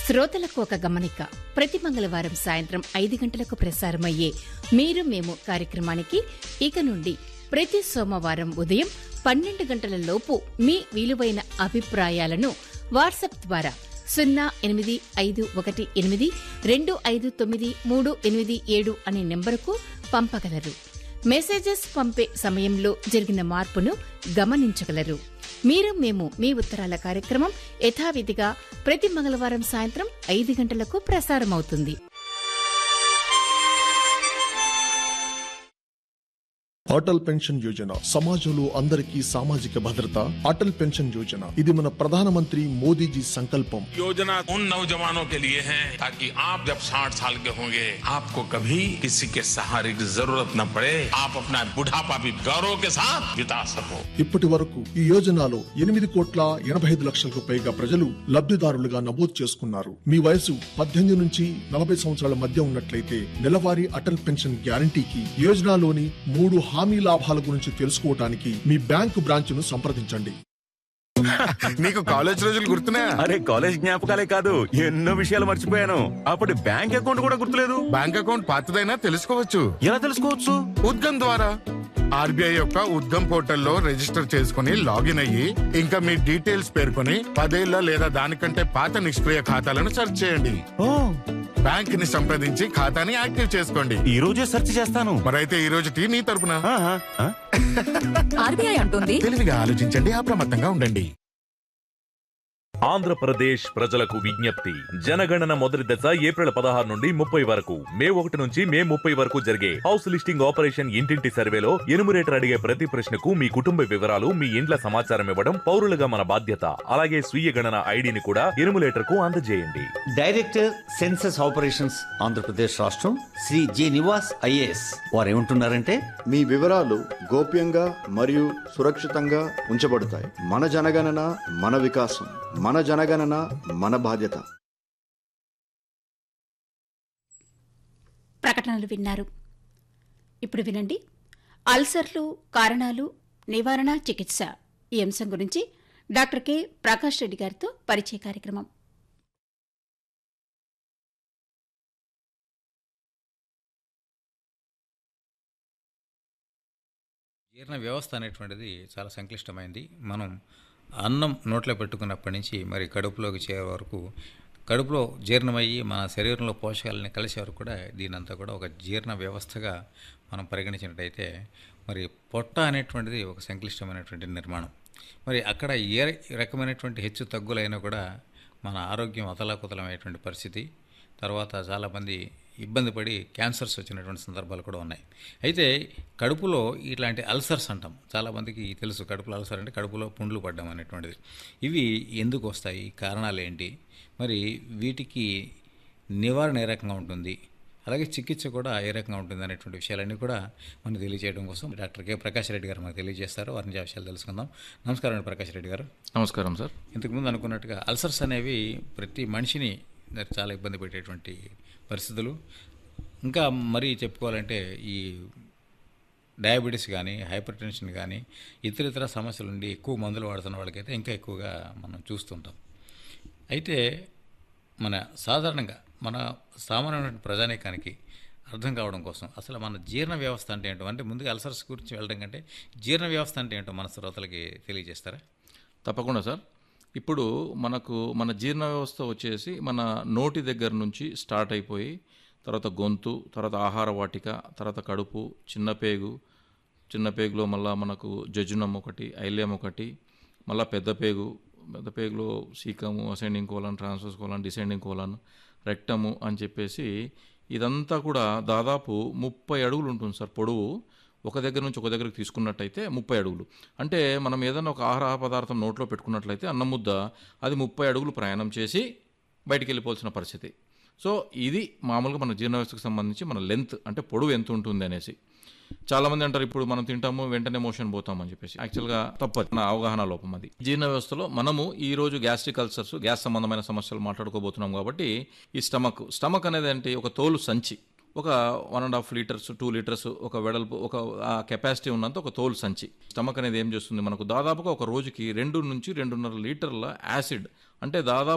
శ్రోతలకు ఒక గమనిక ప్రతి మంగళవారం సాయంత్రం ఐదు గంటలకు ప్రసారమయ్యే మీరు మేము కార్యక్రమానికి ఇక నుండి ప్రతి సోమవారం ఉదయం పన్నెండు గంటల లోపు మీ విలువైన అభిప్రాయాలను వాట్సాప్ ద్వారా సున్నా ఎనిమిది ఐదు ఒకటి ఎనిమిది రెండు ఐదు తొమ్మిది మూడు ఎనిమిది ఏడు అనే నెంబరుకు పంపగలరు మెసేజెస్ పంపే సమయంలో జరిగిన మార్పును గమనించగలరు మీరు మేము మీ ఉత్తరాల కార్యక్రమం యథావిధిగా ప్రతి మంగళవారం సాయంత్రం ఐదు గంటలకు ప్రసారమవుతుంది అటల్ పెన్షన్ యోజన సమాజంలో అందరికీ సామాజిక భద్రత అటల్ పెన్షన్ యోజన ఇది మన ప్రధానమంత్రి మోదీజీ సంకల్పం योजना उन नौजवानों के लिए है ताकि आप जब 60 साल के होंगे आपको कभी किसी के सहारे की जरूरत न पड़े आप अपना बुढ़ापा भी गौरव के साथ बिता सको ఇప్పటి వరకు ఈ యోజనలో ఎనిమిది కోట్ల ఎనభై ఐదు లక్షలకు పైగా ప్రజలు లబ్ధిదారులుగా నమోదు చేసుకున్నారు మీ వయసు పద్దెనిమిది నుంచి నలభై సంవత్సరాల మధ్య ఉన్నట్లయితే నెలవారీ అటల్ పెన్షన్ గ్యారంటీకి యోజనలోని మూడు హామీ లాభాల గురించి తెలుసుకోవడానికి మీ బ్యాంకు బ్రాంచ్ను సంప్రదించండి నీకు కాలేజ్ రోజులు గుర్తున్నాయా అరే కాలేజ్ జ్ఞాపకాలే కాదు ఎన్నో విషయాలు మర్చిపోయాను అప్పటి బ్యాంక్ అకౌంట్ కూడా గుర్తులేదు బ్యాంక్ అకౌంట్ పాతదైనా తెలుసుకోవచ్చు ఎలా తెలుసుకోవచ్చు ఉద్గమ్ ద్వారా ఆర్బీఐ యొక్క ఉద్గమ్ పోర్టల్లో రిజిస్టర్ చేసుకుని లాగిన్ అయ్యి ఇంకా మీ డీటెయిల్స్ పేర్కొని పదేళ్ల లేదా దానికంటే పాత నిష్క్రియ ఖాతాలను సెర్చ్ చేయండి ఓ బ్యాంక్ ని సంప్రదించి ఖాతాని యాక్టివ్ చేసుకోండి ఈ రోజే సెర్చ్ చేస్తాను మరైతే ఈ రోజుకి నీ తరపున ఆహా, ఆ? ఆర్బీఐ అంటుంది తెలివిగా ఆలోచించండి అప్రమత్తంగా ఉండండి ఆంధ్రప్రదేశ్ ప్రజలకు విజ్ఞప్తి జనగణన మొదటి దశ ఏప్రిల్ పదహారు నుండి ముప్పై వరకు మే ఒకటి నుంచి మే ముప్పై వరకు జరిగే హౌస్ లిస్టింగ్ ఆపరేషన్ ఇంటింటి సర్వేలో ఎనుమరేటర్ అడిగే ప్రతి ప్రశ్నకు మీ కుటుంబ వివరాలు మీ ఇండ్ల సమాచారం ఇవ్వడం పౌరులుగా మన బాధ్యత అలాగే స్వీయ గణన ఐడిని కూడా ఎనుమరేటర్ కు అందజేయండి డైరెక్టర్ సెన్సస్ ఆపరేషన్స్ ఆంధ్రప్రదేశ్ రాష్ట్రం శ్రీ జి నివాస్ ఐఏఎస్ వారు ఏమంటున్నారంటే మీ వివరాలు గోప్యంగా మరియు సురక్షితంగా ఉంచబడతాయి మన జనగణన మన వికాసం మన జనగణన మన బాధ్యత ప్రకటనలు విన్నారు ఇప్పుడు వినండి అల్సర్లు కారణాలు నివారణ చికిత్స ఈ అంశం గురించి డాక్టర్ కె ప్రకాష్ రెడ్డి గారితో పరిచయ కార్యక్రమం జీర్ణ వ్యవస్థ అనేటువంటిది చాలా సంక్లిష్టమైంది మనం అన్నం నోట్లో పెట్టుకున్నప్పటి నుంచి మరి కడుపులోకి చేరే వరకు కడుపులో జీర్ణమయ్యి మన శరీరంలో పోషకాలని కలిసే వరకు కూడా దీనంతా కూడా ఒక జీర్ణ వ్యవస్థగా మనం పరిగణించినట్టయితే మరి పొట్ట అనేటువంటిది ఒక సంక్లిష్టమైనటువంటి నిర్మాణం మరి అక్కడ ఏ రకమైనటువంటి హెచ్చు తగ్గులైనా కూడా మన ఆరోగ్యం అతలాకుతలమైనటువంటి పరిస్థితి తర్వాత చాలామంది ఇబ్బంది పడి క్యాన్సర్స్ వచ్చినటువంటి సందర్భాలు కూడా ఉన్నాయి అయితే కడుపులో ఇట్లాంటి అల్సర్స్ అంటాం చాలామందికి తెలుసు కడుపులో అల్సర్ అంటే కడుపులో పుండ్లు పడ్డం అనేటువంటిది ఇవి ఎందుకు వస్తాయి కారణాలు ఏంటి మరి వీటికి నివారణ ఏ రకంగా ఉంటుంది అలాగే చికిత్స కూడా ఏ రకంగా ఉంటుంది అనేటువంటి విషయాలన్నీ కూడా మనకు తెలియజేయడం కోసం డాక్టర్ కె ప్రకాష్ రెడ్డి గారు మనకు తెలియజేస్తారు వారి నుంచి ఆ విషయాలు తెలుసుకుందాం నమస్కారం అండి ప్రకాష్ రెడ్డి గారు నమస్కారం సార్ ఇంతకుముందు అనుకున్నట్టుగా అల్సర్స్ అనేవి ప్రతి మనిషిని చాలా ఇబ్బంది పెట్టేటువంటి పరిస్థితులు ఇంకా మరీ చెప్పుకోవాలంటే ఈ డయాబెటీస్ కానీ హైపర్ టెన్షన్ కానీ ఇతర ఇతర సమస్యలు ఉండి ఎక్కువ మందులు వాడుతున్న వాళ్ళకైతే ఇంకా ఎక్కువగా మనం చూస్తుంటాం అయితే మన సాధారణంగా మన సామాన్యమైన ప్రజానీకానికి అర్థం కావడం కోసం అసలు మన జీర్ణ వ్యవస్థ అంటే ఏంటో అంటే ముందుగా అల్సర్స్ గురించి వెళ్ళడం కంటే జీర్ణ వ్యవస్థ అంటే ఏంటో మన శ్రోతలకి తెలియజేస్తారా తప్పకుండా సార్ ఇప్పుడు మనకు మన జీర్ణ వ్యవస్థ వచ్చేసి మన నోటి దగ్గర నుంచి స్టార్ట్ అయిపోయి తర్వాత గొంతు తర్వాత ఆహార వాటిక తర్వాత కడుపు చిన్న పేగు చిన్న పేగులో మళ్ళీ మనకు జజునం ఒకటి ఐల్యం ఒకటి మళ్ళీ పెద్ద పేగు పెద్ద పేగులో సీకము ascending colon transverse colon descending colon రెక్టము అని చెప్పేసి ఇదంతా కూడా దాదాపు ముప్పై అడుగులు ఉంటుంది సార్ పొడవు ఒక దగ్గర నుంచి ఒక దగ్గరకు తీసుకున్నట్టయితే ముప్పై అడుగులు అంటే మనం ఏదైనా ఒక ఆహార పదార్థం నోట్లో పెట్టుకున్నట్లయితే అన్నం ముద్ద అది ముప్పై అడుగులు ప్రయాణం చేసి బయటికి వెళ్ళిపోవాల్సిన పరిస్థితి సో ఇది మామూలుగా మన జీర్ణ వ్యవస్థకు సంబంధించి మన లెంత్ అంటే పొడవు ఎంత ఉంటుంది అనేసి చాలామంది అంటారు ఇప్పుడు మనం తింటాము వెంటనే మోషన్ పోతాం అని చెప్పేసి యాక్చువల్గా తప్పదు నా అవగాహన లోపం అది జీర్ణ వ్యవస్థలో మనము ఈ రోజు గ్యాస్ట్రిక్ అల్సర్స్ గ్యాస్ సంబంధమైన సమస్యలు మాట్లాడుకోబోతున్నాం కాబట్టి ఈ స్టమక్ స్టమక్ అనేది ఏంటి ఒక తోలు సంచి ఒక one and half litres two litres ఒక వెడల్పు ఒక కెపాసిటీ ఉన్నంత ఒక తోలు సంచి స్టమక్ అనేది ఏం చేస్తుంది మనకు దాదాపుగా ఒక రోజుకి రెండు నుంచి రెండున్నర లీటర్ల యాసిడ్ అంటే దాదాపు